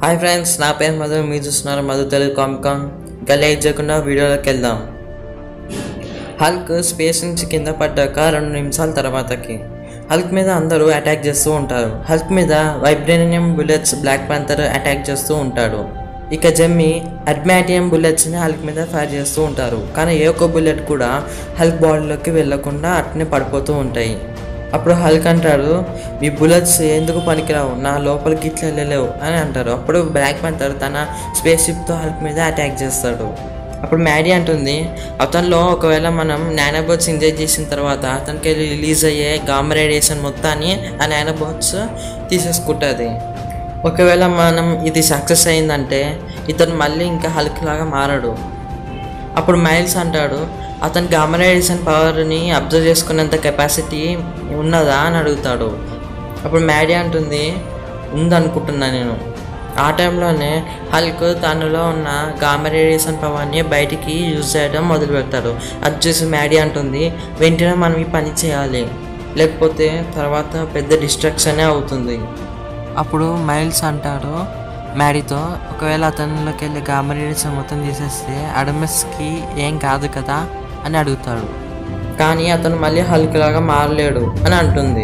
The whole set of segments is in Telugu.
హాయ్ ఫ్రెండ్స్ నా పేరు మధు మీరు చూస్తున్నారు మధు తెలుగు కామికాన్ ఇంకా లేట్ చేయకుండా వీడియోలోకి వెళ్దాం హల్క్ స్పేస్ నుంచి కింద పడ్డాక రెండు నిమిషాల తర్వాతకి హల్క్ మీద అందరూ అటాక్ చేస్తూ ఉంటారు హల్క్ మీద vibranium bullets Black Panther attack చేస్తూ ఉంటాడు ఇక జమ్మి అడ్మాటియం బుల్లెట్స్ని హల్క్ మీద ఫైర్ చేస్తూ ఉంటారు కానీ ఏ ఒక్క బుల్లెట్ కూడా హల్క్ బాడీలోకి వెళ్ళకుండా అట్నే పడిపోతూ ఉంటాయి అప్పుడు హల్క్ అంటాడు మీ బుల్లెట్స్ ఎందుకు పనికిరావు నా లోపలికి ఇట్లా వెళ్ళలేవు అని అంటారు అప్పుడు బ్లాక్ ప్యాంథర్ తన స్పేస్ షిప్తో హల్క్ మీద అటాక్ చేస్తాడు అప్పుడు మ్యాడీ అంటుంది అతనిలో ఒకవేళ మనం నానోబోట్స్ ఇంజెక్ట్ చేసిన తర్వాత అతనికి రిలీజ్ అయ్యే గామ రేడియేషన్ మొత్తాన్ని ఆ నానోబోట్స్ తీసేసుకుంటుంది ఒకవేళ మనం ఇది సక్సెస్ అయిందంటే ఇతను మళ్ళీ ఇంకా హల్క్ లాగా మారడు అప్పుడు మైల్స్ అంటాడు అతని గామ రేడియేషన్ పవర్ని అబ్జర్వ్ చేసుకునేంత కెపాసిటీ ఉన్నదా అని అడుగుతాడు అప్పుడు మ్యాడీ అంటుంది ఉందనుకుంటున్నా నేను ఆ టైంలోనే హల్క్ తనలో ఉన్న గామ రేడియేషన్ పవర్ని బయటికి యూజ్ చేయడం మొదలు పెడతాడు అది చూసి మ్యాడీ అంటుంది వెంటనే మనం ఈ పని చేయాలి లేకపోతే తర్వాత పెద్ద డిస్ట్రక్షనే అవుతుంది అప్పుడు మైల్స్ అంటాడు మ్యాడీతో ఒకవేళ అతనిలోకి వెళ్ళి గామ రేడియేషన్ మొత్తం తీసేస్తే అడమస్కి ఏం కాదు కదా అని అడుగుతాడు కానీ అతను మళ్ళీ హల్క్ లాగా మారలేడు అని అంటుంది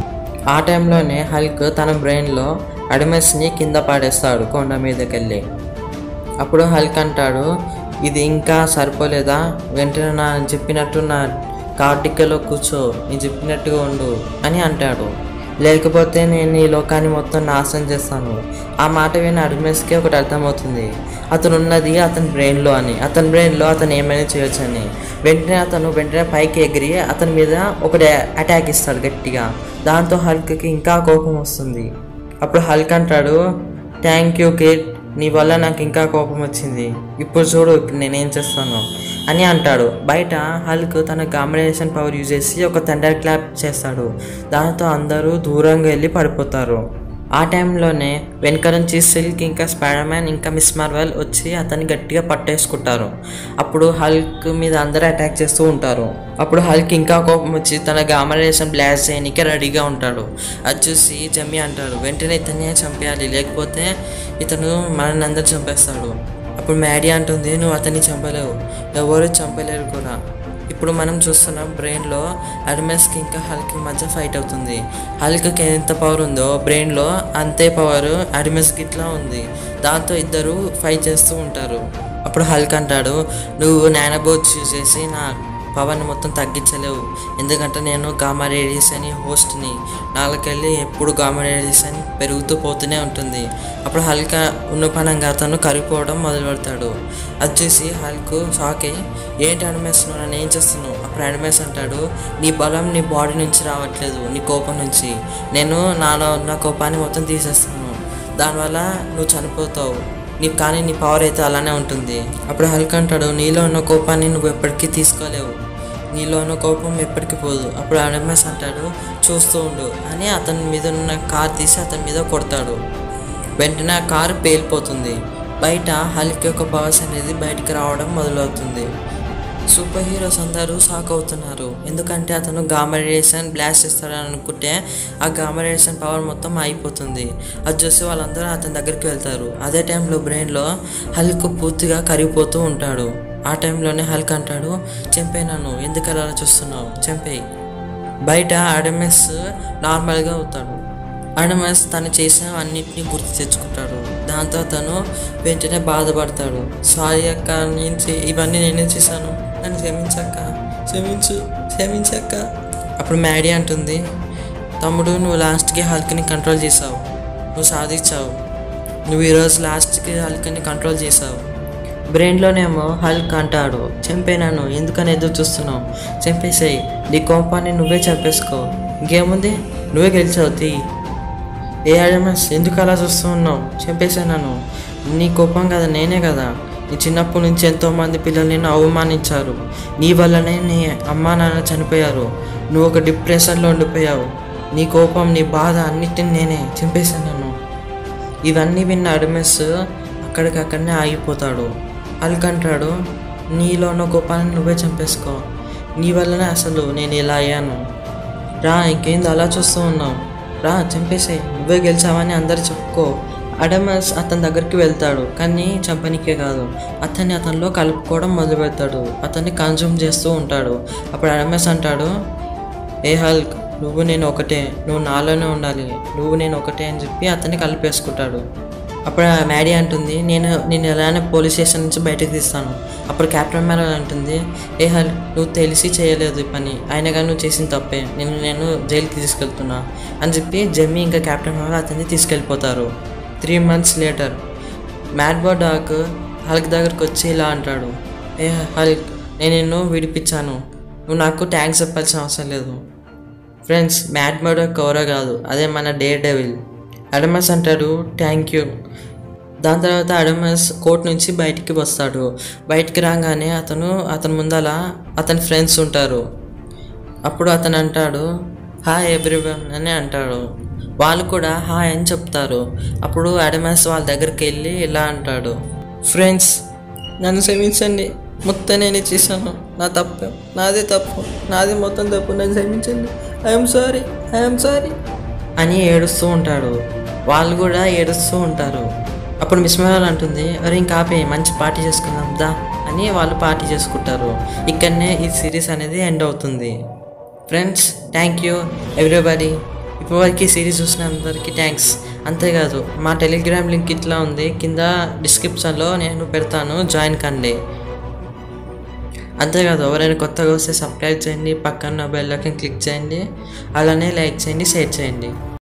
ఆ టైంలోనే హల్క్ తన బ్రెయిన్లో అడమెస్ని కింద పాడేస్తాడు కొండ మీదకి వెళ్ళి అప్పుడు హల్క్ అంటాడు ఇది ఇంకా సరిపోలేదా వెంటనే నా చెప్పినట్టు నా కార్టికలో కూర్చో నేను చెప్పినట్టుగా ఉండు అని అంటాడు లేకపోతే నేను ఈ లోకాన్ని మొత్తం నాశనం చేస్తాను ఆ మాట విని అడ్మెస్కి ఒకటి అర్థమవుతుంది అతను ఉన్నది అతని బ్రెయిన్లో అని అతని బ్రెయిన్లో అతను ఏమైనా చేయొచ్చు అని వెంటనే అతను వెంటనే పైకి ఎగిరి అతని మీద ఒకటి అటాక్ ఇస్తాడు గట్టిగా దాంతో హల్క్కి ఇంకా కోపం వస్తుంది అప్పుడు హల్క్ అంటాడు థ్యాంక్ యూ కిడ్ నీ వల్ల నాకు ఇంకా కోపం వచ్చింది ఇప్పుడు చూడు ఇప్పుడు నేనేం చేస్తాను అని అంటాడు బయట హల్క్ తన కాంబినేషన్ పవర్ యూజ్ చేసి ఒక థండర్ క్లాప్ చేస్తాడు దాంతో అందరూ దూరంగా వెళ్ళి పడిపోతారు ఆ టైంలోనే వెనక నుంచి సిల్క్ ఇంకా స్పైడర్ మ్యాన్ ఇంకా మిస్ మార్వెల్ వచ్చి అతన్ని గట్టిగా పట్టేసుకుంటారు అప్పుడు హల్క్ మీద అందరూ అటాక్ చేస్తూ ఉంటారు అప్పుడు హల్క్ ఇంకా కోపం వచ్చి తన గామరేషన్ బ్లాస్ట్ చేయడానికి రెడీగా ఉంటాడు అది చూసి జమ్మి అంటాడు వెంటనే ఇతన్నే చంపేయాలి లేకపోతే ఇతను మనల్ని అందరు చంపేస్తాడు అప్పుడు మ్యాడీ అంటుంది నువ్వు అతన్ని చంపలేవు ఎవరు చంపలేరు కూడా ఇప్పుడు మనం చూస్తున్నాం బ్రెయిన్లో అడ్మెస్కి ఇంకా హల్క్ మధ్య ఫైట్ అవుతుంది హల్క్కి ఎంత పవర్ ఉందో బ్రెయిన్లో అంతే పవర్ అడ్మెస్కి ఇట్లా ఉంది దాంతో ఇద్దరు ఫైట్ చేస్తూ ఉంటారు అప్పుడు హల్క్ అంటాడు నువ్వు నానోబోట్స్ యూజ్ చేసి నా పవర్ని మొత్తం తగ్గించలేవు ఎందుకంటే నేను గామా రేడియేషన్ హోస్ట్ని నాలుకెళ్ళి ఎప్పుడు గామా రేడియేషన్ పెరుగుతూ పోతూనే ఉంటుంది అప్పుడు హల్క్ ఉన్నపనంగా అతను కరిగిపోవడం మొదలు పెడతాడు అది చూసి హల్క్ షాక్ అయ్యి ఏంటి అనిమేస్తున్నావు నన్ను ఏం చేస్తున్నావు అప్పుడు అనిమేస్ అంటాడు నీ బలం నీ బాడీ నుంచి రావట్లేదు నీ కోపం నుంచి నేను నాలో ఉన్న కోపాన్ని మొత్తం తీసేస్తాను దానివల్ల నువ్వు చనిపోతావు నీ కానీ నీ పవర్ అయితే అలానే ఉంటుంది అప్పుడు హల్క్ అంటాడు నీలో ఉన్న కోపాన్ని నువ్వు ఎప్పటికీ తీసుకోలేవు నీలో ఉన్న కోపం ఎప్పటికీ పోదు అప్పుడు అడమస్ అంటాడు చూస్తూ ఉండు అని అతని మీద ఉన్న కార్ తీసి అతని మీద కొడతాడు వెంటనే ఆ కారు పేలిపోతుంది బయట హల్క్ యొక్క పవర్స్ అనేది బయటికి రావడం మొదలవుతుంది సూపర్ హీరోస్ అందరూ షాక్ అవుతున్నారు ఎందుకంటే అతను గామా రేడియేషన్ బ్లాస్ట్ చేస్తాడని అనుకుంటే ఆ గామా రేడియేషన్ పవర్ మొత్తం అయిపోతుంది అది చూసి వాళ్ళందరూ అతని దగ్గరికి వెళ్తారు అదే టైంలో బ్రెయిన్లో హల్క్ పూర్తిగా కరిగిపోతూ ఉంటాడు ఆ టైంలోనే హల్క్ అంటాడు చంపే నన్ను ఎందుకు అలా చూస్తున్నావు చంపేయి బయట అడమెస్ నార్మల్గా అవుతాడు అడమస్ తను చేసిన అన్నిటినీ గుర్తు తెచ్చుకుంటాడు దాంతో తను వెంటనే బాధపడతాడు సారీ అక్క నేను చే- ఇవన్నీ నేనే చేశాను నన్ను క్షమించక్క క్షమించు క్షమించక్క అప్పుడు మ్యాడీ అంటుంది తమ్ముడు నువ్వు లాస్ట్కి హల్క్ని కంట్రోల్ చేసావు నువ్వు సాధించావు నువ్వు ఈరోజు లాస్ట్కి హల్క్ని కంట్రోల్ చేసావు బ్రెయిన్లోనేమో హల్క్ అంటాడు చంపేనాను ఎందుకని ఎదురు చూస్తున్నావు చంపేసేయి నీ కోపాన్ని నువ్వే చంపేసుకో ఇంకేముంది నువ్వే గెలిచావు తీ ఏ అడమస్ ఎందుకు అలా చూస్తూ ఉన్నావు చంపేశాను నీ కోపం కదా నేనే కదా నీ చిన్నప్పటి నుంచి ఎంతోమంది పిల్లలు నిన్ను అవమానించారు నీ వల్లనే నీ అమ్మా నాన్న చనిపోయారు నువ్వు ఒక డిప్రెషన్లో ఉండిపోయావు నీ కోపం నీ బాధ అన్నిటిని నేనే చంపేశాను ఇవన్నీ విన్న అడమెస్ అక్కడికక్కడనే ఆగిపోతాడు అల్కంటాడు నీలో ఉన్న కోపాన్ని నువ్వే చంపేసుకో నీ వల్లనే అసలు నేను ఇలా అయ్యాను రా ఇంకేంది అలా చూస్తూ ఉన్నావు రా చంపేసాయి నువ్వే గెలిచావని అందరు చెప్పుకో అడమస్ అతని దగ్గరికి వెళ్తాడు కానీ చంపనికే కాదు అతన్ని అతనిలో కలుపుకోవడం మొదలు పెడతాడు అతన్ని కన్జ్యూమ్ చేస్తూ ఉంటాడు అప్పుడు అడమస్ అంటాడు ఏ హల్క్ నువ్వు నేను ఒకటే నువ్వు నాలోనే ఉండాలి నువ్వు నేను ఒకటే అని చెప్పి అతన్ని కలిపేసుకుంటాడు అప్పుడు ఆ మ్యాడీ అంటుంది నేను నేను ఎలానే పోలీస్ స్టేషన్ నుంచి బయటకు తీస్తాను అప్పుడు కెప్టెన్ మేనల్ అంటుంది ఏ హల్ నువ్వు తెలిసి చేయలేదు ఈ పని అయినా కానీ నువ్వు చేసిన తప్పే నేను నేను జైలుకి తీసుకెళ్తున్నా అని చెప్పి జమ్మి ఇంకా కెప్టెన్ మేనల్ అతన్ని తీసుకెళ్ళిపోతారు త్రీ మంత్స్ లేటర్ మ్యాడ్ బో డాక్ హల్క్ దగ్గరకు వచ్చి ఇలా అంటాడు ఏ హల్క్ నేను నిన్ను విడిపించాను నువ్వు నాకు థ్యాంక్స్ చెప్పాల్సిన అవసరం లేదు ఫ్రెండ్స్ మ్యాడ్ మర్డర్ కౌర కాదు అదే మన డే డెవిల్ అడమస్ అంటాడు థ్యాంక్ యూ దాని తర్వాత అడమస్ కోర్ట్ నుంచి బయటికి వస్తాడు బయటికి రాగానే అతను అతని ముందల అతని ఫ్రెండ్స్ ఉంటారు అప్పుడు అతను అంటాడు హాయ్ ఎవ్రీవన్ అని అంటాడు వాళ్ళు కూడా హాయ్ అని చెప్తారు అప్పుడు అడమస్ వాళ్ళ దగ్గరికి వెళ్ళి ఇలా అంటాడు ఫ్రెండ్స్ నన్ను క్షమించండి మొత్తం నేనే చేశాను నా తప్పు నాదే తప్పు నాదే మొత్తం తప్పు నన్ను క్షమించండి ఐఎమ్ సారీ ఐఎమ్ సారీ అని ఏడుస్తూ ఉంటాడు వాళ్ళు కూడా ఏడుస్తూ ఉంటారు అప్పుడు మిస్మరాల్ అంటుంది అరే ఇంకా ఆపే మంచి పార్టీ చేసుకుందాం దా అని వాళ్ళు పార్టీ చేసుకుంటారు ఇక్కడనే ఈ సిరీస్ అనేది ఎండ్ అవుతుంది ఫ్రెండ్స్ థ్యాంక్ యూ ఎవ్రీబడి ఇప్పటివరకు ఈ సిరీస్ చూసిన అందరికీ థ్యాంక్స్ అంతేకాదు మా టెలిగ్రామ్ లింక్ ఇట్లా ఉంది కింద డిస్క్రిప్షన్లో నేను పెడతాను జాయిన్ కండి అంతేకాదు ఎవరైనా కొత్తగా వస్తే సబ్స్క్రైబ్ చేయండి పక్కన బెల్ ఐకాన్ క్లిక్ చేయండి అలానే లైక్ చేయండి షేర్ చేయండి